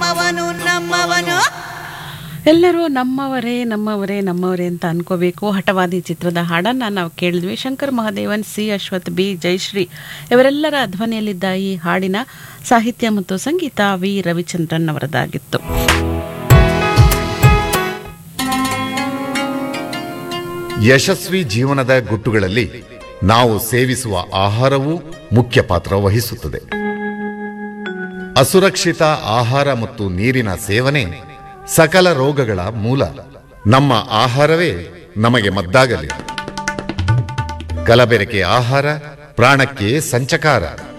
ನಮ್ಮವನು ನಮ್ಮವನು ಎಲ್ಲರೂ ನಮ್ಮವರೇ ನಮ್ಮವರೇ ನಮ್ಮವರೇ ಅಂತ ಅನ್ಕೋಬೇಕು ಹಠವಾದಿ ಚಿತ್ರದ ಹಾಡನ್ನು ನಾವು ಕೇಳಿದ್ವಿ ಶಂಕರ್ ಮಹಾದೇವನ್ ಸಿ ಅಶ್ವಥ್ ಬಿ ಜಯಶ್ರೀ ಇವರೆಲ್ಲರ ಧ್ವನಿಯಲ್ಲಿದ್ದ ಈ ಹಾಡಿನ ಸಾಹಿತ್ಯ ಮತ್ತು ಸಂಗೀತ ವಿ ರವಿಚಂದ್ರನ್ ಅವರದಾಗಿತ್ತು ಯಶಸ್ವಿ ಜೀವನದ ಗುಟ್ಟುಗಳಲ್ಲಿ ನಾವು ಸೇವಿಸುವ ಆಹಾರವೂ ಮುಖ್ಯ ಪಾತ್ರ ವಹಿಸುತ್ತದೆ ಅಸುರಕ್ಷಿತ ಆಹಾರ ಮತ್ತು ನೀರಿನ ಸೇವನೆ ಸಕಲ ರೋಗಗಳ ಮೂಲ ನಮ್ಮ ಆಹಾರವೇ ನಮಗೆ ಮದ್ದಾಗಲಿ ಕಲಬೆರಕೆ ಆಹಾರ ಪ್ರಾಣಕ್ಕೆ ಸಂಚಕಾರ